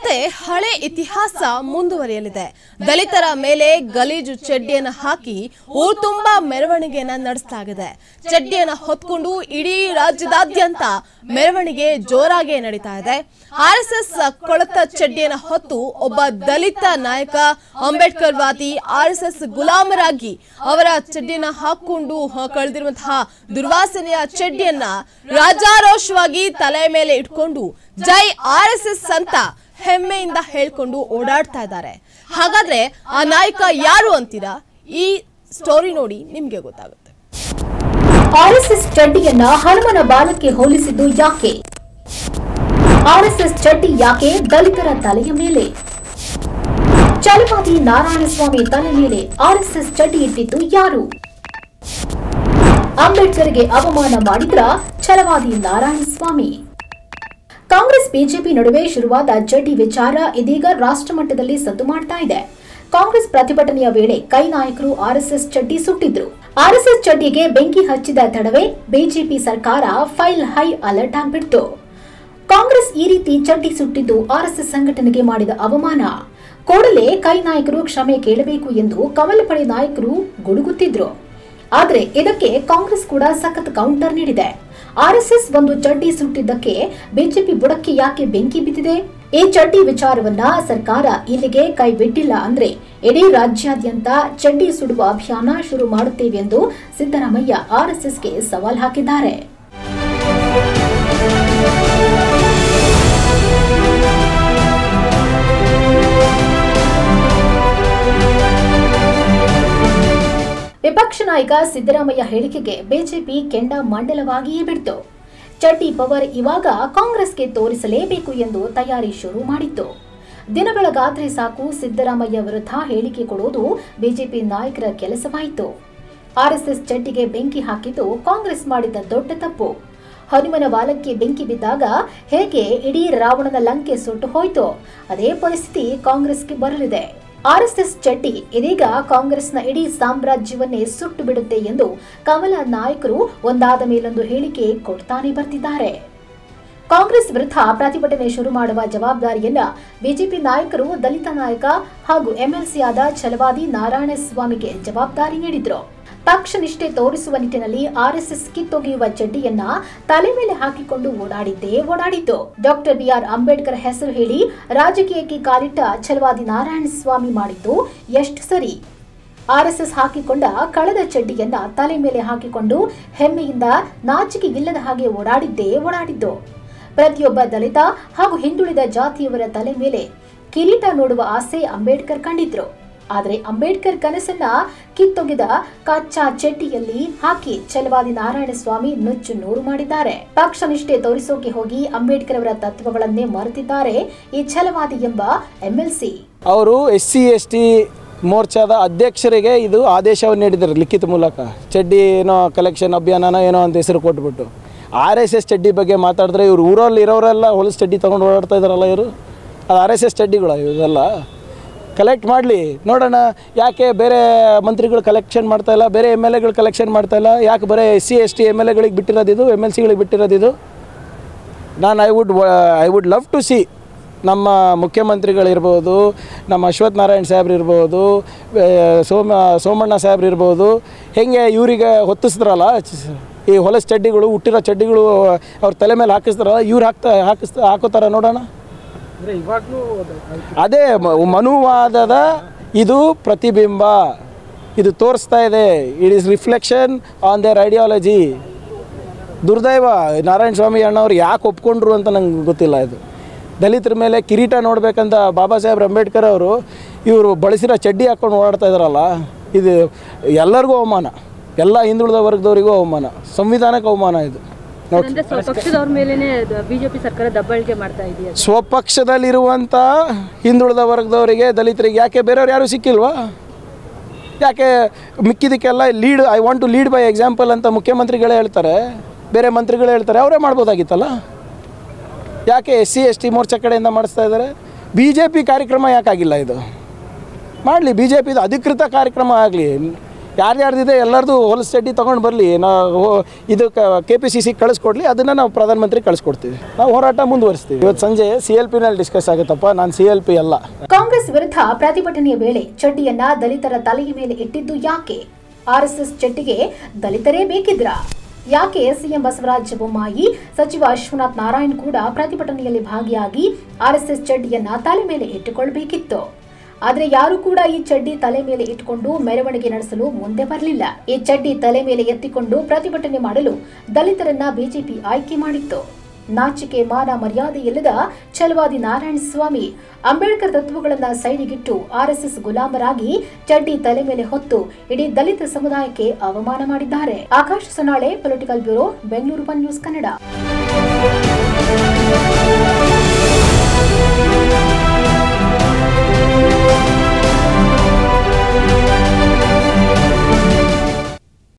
ಮತ್ತೆ ಹಳೆ ಇತಿಹಾಸ ಮುಂದುವರಿಯಲಿದೆ ದಲಿತರ ಮೇಲೆ ಗಲೀಜು ಚಡ್ಡಿಯನ್ನು ಹಾಕಿ ಊರು ತುಂಬಾ ಮೆರವಣಿಗೆಯನ್ನ ನಡೆಸಲಾಗಿದೆ ಚಡ್ಡಿಯನ್ನ ಹೊತ್ಕೊಂಡು ಇಡೀ ರಾಜ್ಯದಾದ್ಯಂತ ಮೆರವಣಿಗೆ ಜೋರಾಗಿ ನಡೀತಾ ಇದೆ ಆರ್ ಎಸ್ ಎಸ್ ಕೊಳತ ಚಡ್ಡಿಯನ್ನ ಹೊತ್ತು ಒಬ್ಬ ದಲಿತ ನಾಯಕ ಅಂಬೇಡ್ಕರ್ ವಾದಿ ಆರ್ ಎಸ್ ಎಸ್ ಗುಲಾಮರಾಗಿ ಅವರ ಚಡ್ಡಿಯನ್ನ ಹಾಕೊಂಡು ಹ, ಕಳೆದಿರುವಂತಹ ದುರ್ವಾಸನೆಯ ಚಡ್ಡಿಯನ್ನ ರಾಜಾರೋಷವಾಗಿ ತಲೆ ಮೇಲೆ ಇಟ್ಕೊಂಡು ಜೈ ಆರ್ ಎಸ್ ಎಸ್ ಅಂತ ಹೆಮ್ಮೆಯಿಂದ ಹೇಳ್ಕೊಂಡು ಓಡಾಡ್ತಾ ಇದ್ದಾರೆ ಹಾಗಾದ್ರೆ ಆ ನಾಯಕ ಯಾರು ಅಂತೀರಾ ಈ ಸ್ಟೋರಿ ನೋಡಿ ನಿಮ್ಗೆ ಗೊತ್ತಾಗುತ್ತೆ ಆರ್ಎಸ್ಎಸ್ ಚಡ್ಡಿಯನ್ನ ಹನುಮನ ಬಾಲಕ್ಕೆ ಹೋಲಿಸಿದ್ದು ಯಾಕೆ ಆರ್ಎಸ್ಎಸ್ ಚಡ್ಡಿ ಯಾಕೆ ದಲಿತರ ತಲೆಯ ಮೇಲೆ ಛಲವಾದಿ ನಾರಾಯಣಸ್ವಾಮಿ ತಲೆ ಮೇಲೆ ಆರ್ಎಸ್ಎಸ್ ಚಡ್ಡಿ ಇಟ್ಟಿದ್ದು ಯಾರು ಅಂಬೇಡ್ಕರ್ಗೆ ಅವಮಾನ ಮಾಡಿದ್ರ ಛಲವಾದಿ ನಾರಾಯಣಸ್ವಾಮಿ ಕಾಂಗ್ರೆಸ್ ಬಿಜೆಪಿ ನಡುವೆ ಶುರುವಾದ ಜಡ್ಡಿ ವಿಚಾರ ಇದೀಗ ರಾಷ್ಟ್ರಮಟ್ಟದಲ್ಲಿ ಸದ್ದು ಮಾಡ್ತಾ ಇದೆ ಕಾಂಗ್ರೆಸ್ ಪ್ರತಿಭಟನೆಯ ವೇಳೆ ಕೈ ನಾಯಕರು ಆರ್ಎಸ್ಎಸ್ ಚಡ್ಡಿ ಸುಟ್ಟಿದ್ರು ಆರ್ಎಸ್ಎಸ್ ಚಡ್ಡಿಗೆ ಬೆಂಕಿ ಹಚ್ಚಿದ ತಡವೇ ಬಿಜೆಪಿ ಸರ್ಕಾರ ಫೈಲ್ ಹೈ ಅಲರ್ಟ್ ಆಗ್ಬಿಡ್ತು ಕಾಂಗ್ರೆಸ್ ಈ ರೀತಿ ಚಡ್ಡಿ ಸುಟ್ಟಿದ್ದು ಆರ್ಎಸ್ಎಸ್ ಸಂಘಟನೆಗೆ ಮಾಡಿದ ಅವಮಾನ ಕೂಡಲೇ ಕೈ ನಾಯಕರು ಕ್ಷಮೆ ಕೇಳಬೇಕು ಎಂದು ಕಮಲ ಪಡೆ ನಾಯಕರು ಗುಡುಗುತ್ತಿದ್ರು ಆದ್ರೆ ಇದಕ್ಕೆ ಕಾಂಗ್ರೆಸ್ ಕೂಡ ಸಖತ್ ಕೌಂಟರ್ ನೀಡಿದೆ ಆರ್ಎಸ್ಎಸ್ ಒಂದು ಚಡ್ಡಿ ಸುಟ್ಟಿದ್ದಕ್ಕೆ ಬಿಜೆಪಿ ಬುಡಕ್ಕೆ ಯಾಕೆ ಬೆಂಕಿ ಬಿದ್ದಿದೆ ಈ ಚಡ್ಡಿ ವಿಚಾರವನ್ನ ಸರ್ಕಾರ ಇಲ್ಲಿಗೆ ಕೈ ಬಿಟ್ಟಿಲ್ಲ ಅಂದ್ರೆ ಇಡೀ ರಾಜ್ಯಾದ್ಯಂತ ಚಡ್ಡಿ ಸುಡುವ ಅಭಿಯಾನ ಶುರು ಮಾಡುತ್ತೇವೆ ಎಂದು ಸಿದ್ದರಾಮಯ್ಯ ಆರ್ಎಸ್ಎಸ್ಗೆ ಸವಾಲ್ ಹಾಕಿದ್ದಾರೆ ವಿಪಕ್ಷ ನಾಯಕ ಸಿದ್ದರಾಮಯ್ಯ ಹೇಳಿಕೆಗೆ ಬಿಜೆಪಿ ಕೆಂಡ ಮಂಡಲವಾಗಿಯೇ ಬಿಡ್ತು ಚಡ್ಡಿ ಪವರ್ ಇವಾಗ ಕಾಂಗ್ರೆಸ್ಗೆ ತೋರಿಸಲೇಬೇಕು ಎಂದು ತಯಾರಿ ಶುರು ಮಾಡಿತ್ತು ದಿನ ಬೆಳಗಾದ್ರೆ ಸಾಕು ಸಿದ್ದರಾಮಯ್ಯ ವಿರುದ್ಧ ಹೇಳಿಕೆ ಕೊಡುವುದು ಬಿಜೆಪಿ ನಾಯಕರ ಕೆಲಸವಾಯಿತು ಆರ್ಎಸ್ಎಸ್ ಚಡ್ಡಿಗೆ ಬೆಂಕಿ ಹಾಕಿದ್ದು ಕಾಂಗ್ರೆಸ್ ಮಾಡಿದ ದೊಡ್ಡ ತಪ್ಪು ಹನುಮನ ಬಾಲಕ್ಕೆ ಬೆಂಕಿ ಬಿದ್ದಾಗ ಹೇಗೆ ಇಡೀ ರಾವಣನ ಲಂಕೆ ಸುಟ್ಟು ಹೋಯ್ತೋ ಅದೇ ಪರಿಸ್ಥಿತಿ ಕಾಂಗ್ರೆಸ್ಗೆ ಬರಲಿದೆ ಆರ್ಎಸ್ಎಸ್ ಚಡ್ಡಿ ಇದೀಗ ಕಾಂಗ್ರೆಸ್ನ ಇಡೀ ಸಾಮ್ರಾಜ್ಯವನ್ನೇ ಸುಟ್ಟು ಬಿಡುತ್ತೆ ಎಂದು ಕಮಲ ನಾಯಕರು ಒಂದಾದ ಮೇಲೊಂದು ಹೇಳಿಕೆ ಕೊಡ್ತಾನೆ ಬರ್ತಿದ್ದಾರೆ ಕಾಂಗ್ರೆಸ್ ವಿರುದ್ಧ ಪ್ರತಿಭಟನೆ ಶುರು ಮಾಡುವ ಜವಾಬ್ದಾರಿಯನ್ನ ಬಿಜೆಪಿ ನಾಯಕರು ದಲಿತ ನಾಯಕ ಹಾಗೂ ಎಂಎಲ್ಸಿ ಆದ ಛಲವಾದಿ ನಾರಾಯಣಸ್ವಾಮಿಗೆ ಜವಾಬ್ದಾರಿ ನೀಡಿದ್ರು ಪಕ್ಷ ನಿಷ್ಠೆ ತೋರಿಸುವ ನಿಟ್ಟಿನಲ್ಲಿ ಆರ್ಎಸ್ಎಸ್ ಕಿತ್ತೊಗೆಯುವ ಚಡ್ಡಿಯನ್ನ ತಲೆ ಮೇಲೆ ಹಾಕಿಕೊಂಡು ಓಡಾಡಿದ್ದೇ ಓಡಾಡಿದ್ದು ಡಾಕ್ಟರ್ ಬಿಆರ್ ಅಂಬೇಡ್ಕರ್ ಹೆಸರು ಹೇಳಿ ರಾಜಕೀಯಕ್ಕೆ ಕಾಲಿಟ್ಟ ಛಲವಾದಿ ನಾರಾಯಣಸ್ವಾಮಿ ಮಾಡಿದ್ದು ಎಷ್ಟು ಸರಿ ಆರ್ಎಸ್ಎಸ್ ಹಾಕಿಕೊಂಡ ಕಳೆದ ಚಡ್ಡಿಯನ್ನ ತಲೆ ಮೇಲೆ ಹಾಕಿಕೊಂಡು ಹೆಮ್ಮೆಯಿಂದ ನಾಚಿಕೆ ಇಲ್ಲದ ಹಾಗೆ ಓಡಾಡಿದ್ದೇ ಓಡಾಡಿದ್ದು ಪ್ರತಿಯೊಬ್ಬ ದಲಿತ ಹಾಗೂ ಹಿಂದುಳಿದ ಜಾತಿಯವರ ತಲೆ ಮೇಲೆ ಕಿರೀಟ ನೋಡುವ ಆಸೆ ಅಂಬೇಡ್ಕರ್ ಕಂಡಿದ್ರು ಆದರೆ ಅಂಬೇಡ್ಕರ್ ಕನಸನ್ನ ಕಿತ್ತೊಗೆದ ಕಚ್ಚಾ ಚಡ್ಡಿಯಲ್ಲಿ ಹಾಕಿ ಛಲವಾದಿ ನಾರಾಯಣಸ್ವಾಮಿ ನುಚ್ಚು ನೂರು ಮಾಡಿದ್ದಾರೆ ಪಕ್ಷ ನಿಷ್ಠೆ ತೋರಿಸೋಕೆ ಹೋಗಿ ಅಂಬೇಡ್ಕರ್ ಅವರ ತತ್ವಗಳನ್ನೇ ಮರೆತಿದ್ದಾರೆ ಈ ಛಲವಾದಿ ಎಂಬ ಎಂಎಲ್ಸಿ ಅವರು ಎಸ್ ಸಿ ಎಸ್ ಟಿ ಮೋರ್ಚಾದ ಅಧ್ಯಕ್ಷರಿಗೆ ಇದು ಆದೇಶವನ್ನು ನೀಡಿದ್ದಾರೆ ಲಿಖಿತ ಮೂಲಕ ಚಡ್ಡಿ ಏನೋ ಕಲೆಕ್ಷನ್ ಅಭಿಯಾನನೋ ಏನೋ ಅಂತ ಹೆಸರು ಕೊಟ್ಬಿಟ್ಟು ಆರ್ ಎಸ್ ಎಸ್ ಚಡ್ಡಿ ಬಗ್ಗೆ ಮಾತಾಡಿದ್ರೆ ಇವ್ರು ಊರಲ್ಲಿ ಇರೋರೆಲ್ಲ ಹೊಲಸು ಚಡ್ಡಿ ತೊಗೊಂಡು ಓಡಾಡ್ತಾ ಇದ್ದಾರಲ್ಲ ಇವರು ಅದು ಆರ್ ಎಸ್ ಎಸ್ ಚಡ್ಡಿಗಳು ಇವೆಲ್ಲ ಕಲೆಕ್ಟ್ ಮಾಡಲಿ ನೋಡೋಣ ಯಾಕೆ ಬೇರೆ ಮಂತ್ರಿಗಳು ಕಲೆಕ್ಷನ್ ಮಾಡ್ತಾ ಇಲ್ಲ ಬೇರೆ ಎಮ್ ಎಲ್ ಎಗಳು ಕಲೆಕ್ಷನ್ ಮಾಡ್ತಾ ಇಲ್ಲ ಯಾಕೆ ಬರೀ S C S T M L ಎಗಳಿಗೆ ಬಿಟ್ಟಿರೋದಿದು ಎಮ್ ಎಲ್ ಸಿಗಳಿಗೆ ಬಿಟ್ಟಿರೋದಿದು ನಾನು I would I would love to see ನಮ್ಮ ಮುಖ್ಯಮಂತ್ರಿಗಳಿರ್ಬೋದು ನಮ್ಮ ಅಶ್ವಥ್ ನಾರಾಯಣ್ ಸಾಹೇಬ್ರು ಇರ್ಬೋದು ಆ, ಸೋಮ ಸೋಮಣ್ಣ ಸಾಹೇಬ್ರು ಇರ್ಬೋದು ಹೆಂಗೆ ಇವರಿಗೆ ಹೊತ್ತಿಸ್ತಾರಲ್ಲ ಚ- ಈ ಹೊಲಸು ಚಡ್ಡಿಗಳು ಹುಟ್ಟಿರೋ ಚಡ್ಡಿಗಳು ಅವ್ರ ತಲೆ ಮೇಲೆ ಹಾಕಿಸ್ತಾರಲ್ಲ ಇವ್ರು ಹಾಕ್ತಾ ಹಾಕಿಸ್ತಾ ಹಾಕೋತಾರ ನೋಡೋಣ ಅದೇ ಮ- ಮನುವಾದದ ಇದು ಪ್ರತಿಬಿಂಬ ಇದು ತೋರಿಸ್ತಾ ಇದೆ it is reflection on their ideology ದುರ್ದೈವ ನಾರಾಯಣ ಸ್ವಾಮಿ ಅಣ್ಣವ್ರು ಯಾಕೆ ಒಪ್ಕೊಂಡ್ರು ಅಂತ ನಂಗೆ ಗೊತ್ತಿಲ್ಲ ಇದು ದಲಿತರ ಮೇಲೆ ಕಿರೀಟ ನೋಡ್ಬೇಕಂತ ಬಾಬಾ ಸಾಹೇಬ್ ಅಂಬೇಡ್ಕರ್ ಅವರು ಇವರು ಬಳಸಿರೋ ಚಡ್ಡಿ ಹಾಕ್ಕೊಂಡು ಓಡಾಡ್ತಾ ಇದ್ದಾರಲ್ಲ ಇದು ಎಲ್ಲರಿಗೂ ಅವಮಾನ ಎಲ್ಲ ಹಿಂದುಳಿದ ವರ್ಗದವರಿಗೂ ಅವಮಾನ ಸಂವಿಧಾನಕ್ಕೆ ಅವಮಾನ ಇದು ನೋಡಿ ಅಂದ್ರೆ ಸ್ವಪಕ್ಷದವ್ರ ಮೇಲೇನೆ ಬಿಜೆಪಿ ಸರ್ಕಾರ ದಬ್ಬಾಳಿಕೆ ಮಾಡ್ತಾ ಇದೆಯಾ ಸ್ವಪಕ್ಷದಲ್ಲಿರುವಂಥ ಹಿಂದುಳಿದ ವರ್ಗದವರಿಗೆ ದಲಿತರಿಗೆ ಯಾಕೆ ಬೇರೆಯವ್ರು ಯಾರೂ ಸಿಕ್ಕಿಲ್ವಾ ಯಾಕೆ ಮಿಕ್ಕಿದಕ್ಕೆಲ್ಲ lead I want to lead by example ಅಂತ ಮುಖ್ಯಮಂತ್ರಿಗಳೇ ಹೇಳ್ತಾರೆ ಬೇರೆ ಮಂತ್ರಿಗಳು ಹೇಳ್ತಾರೆ ಅವರೇ ಮಾಡ್ಬೋದಾಗಿತ್ತಲ್ಲ ಯಾಕೆ S C S T Morcha ಕಡೆಯಿಂದ ಮಾಡಿಸ್ತಾ ಇದ್ದಾರೆ ಬಿ ಜೆ ಪಿ ಕಾರ್ಯಕ್ರಮ ಯಾಕಾಗಿಲ್ಲ ಇದು ಮಾಡಲಿ ಬಿ ಜೆ ಪಿದು ಅಧಿಕೃತ ಕಾರ್ಯಕ್ರಮ ಆಗಲಿ ಯಾರ್ಯಾರ್ದಿದೆ ಎಲ್ಲರದು ಹೊಲಸು ಚಡ್ಡಿ ತೊಗೊಂಡು ಬರಲಿ ನಾವು ಇದು ಕೆ ಪಿ ಸಿ ಸಿ ಕಳಿಸ್ಕೊಡ್ಲಿ ಅದನ್ನು ನಾವು ಪ್ರಧಾನಮಂತ್ರಿ ಕಳಿಸ್ಕೊಡ್ತೀವಿ ನಾವು ಹೋರಾಟ ಮುಂದುವರಿಸ್ತೀವಿ ಇವತ್ತು ಸಂಜೆ ಸಿ ಎಲ್ ಪಿನಲ್ಲಿ ಡಿಸ್ಕಸ್ ಆಗುತ್ತಪ್ಪ ನಾನು ಸಿ ಎಲ್ ಪಿ ಅಲ್ಲ ಕಾಂಗ್ರೆಸ್ ವಿರುದ್ಧ ಪ್ರತಿಭಟನೆಯ ವೇಳೆ ಚಡ್ಡಿಯನ್ನ ದಲಿತರ ತಲೆಯ ಮೇಲೆ ಇಟ್ಟಿದ್ದು ಯಾಕೆ ಆರ್ಎಸ್ಎಸ್ ಚಡ್ಡಿಗೆ ದಲಿತರೇ ಬೇಕಿದ್ರಾ ಯಾಕೆ ಸಿಎಂ ಬಸವರಾಜ ಬೊಮ್ಮಾಯಿ ಸಚಿವ ಅಶ್ವನಾಥ್ ನಾರಾಯಣ್ ಕೂಡ ಪ್ರತಿಭಟನೆಯಲ್ಲಿ ಭಾಗಿಯಾಗಿ ಆರ್ಎಸ್ಎಸ್ ಚಡ್ಡಿಯನ್ನ ತಲೆ ಮೇಲೆ ಇಟ್ಟುಕೊಳ್ಬೇಕಿತ್ತು ಆದ್ರೆ ಯಾರು ಕೂಡ ಈ ಚಡ್ಡಿ ತಲೆ ಮೇಲೆ ಇಟ್ಟುಕೊಂಡು ಮೆರವಣಿಗೆ ನಡೆಸಲು ಮುಂದೆ ಬರಲಿಲ್ಲ ಈ ಚಡ್ಡಿ ತಲೆ ಮೇಲೆ ಎತ್ತಿಕೊಂಡು ಪ್ರತಿಭಟನೆ ಮಾಡಲು ದಲಿತರನ್ನ ಬಿಜೆಪಿ ಆಯ್ಕೆ ಮಾಡಿತ್ತು ನಾಚಿಕೆ ಮಾನ ಮರ್ಯಾದೆ ಇಲ್ಲದ ಛಲವಾದಿ ನಾರಾಯಣ ಸ್ವಾಮಿ ಅಂಬೇಡ್ಕರ್ ತತ್ವಗಳನ್ನ ಸೈಡಿಗಿಟ್ಟು ಆರ್ಎಸ್ಎಸ್ ಗುಲಾಮರಾಗಿ ಚಡ್ಡಿ ತಲೆ ಮೇಲೆ ಹೊತ್ತು ಇಡೀ ದಲಿತ ಸಮುದಾಯಕ್ಕೆ ಅವಮಾನ ಮಾಡಿದ್ದಾರೆ Akash Sonale political bureau Bengaluru one news Kannada